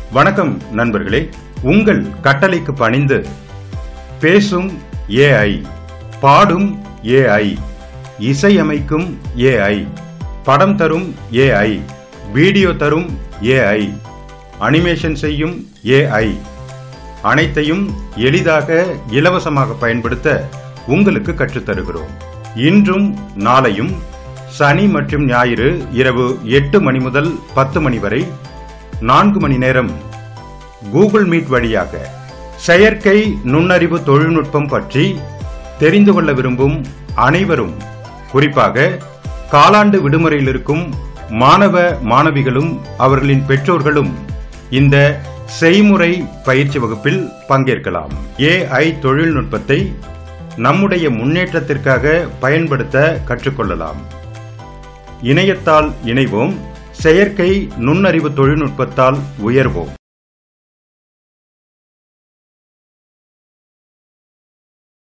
வணக்கம் நண்பர்களே உங்கள் கட்டளைக்கு பணிந்து பேசும் ஏஐ பாடும் ஏஐ இசையமைக்கும் ஏஐ படம் தரும் ஏஐ வீடியோ தரும் ஏஐ அனிமேஷன் செய்யும் ஏஐ அனைத்தையும் எளிதாக இலவசமாக பயன்படுத்த உங்களுக்கு கற்றுத்தருகிறோம் இன்றும் நாளையும் சனி மற்றும் ஞாயிறு இரவு எட்டு மணி முதல் பத்து மணி வரை நான்கு மணி நேரம் கூகுள் மீட் வழியாக செயற்கை நுண்ணறிவு தொழில்நுட்பம் பற்றி தெரிந்து கொள்ள விரும்பும் அனைவரும் குறிப்பாக காலாண்டு விடுமுறையில் இருக்கும் மாணவ மாணவிகளும் அவர்களின் பெற்றோர்களும் இந்த செய்முறை பயிற்சி வகுப்பில் பங்கேற்கலாம் ஏஐ தொழில்நுட்பத்தை நம்முடைய முன்னேற்றத்திற்காக பயன்படுத்த கற்றுக்கொள்ளலாம் இணையத்தால் இணைவோம் செயற்கை நுண்ணறிவு தொழில்நுட்பத்தால் உயர்வோம்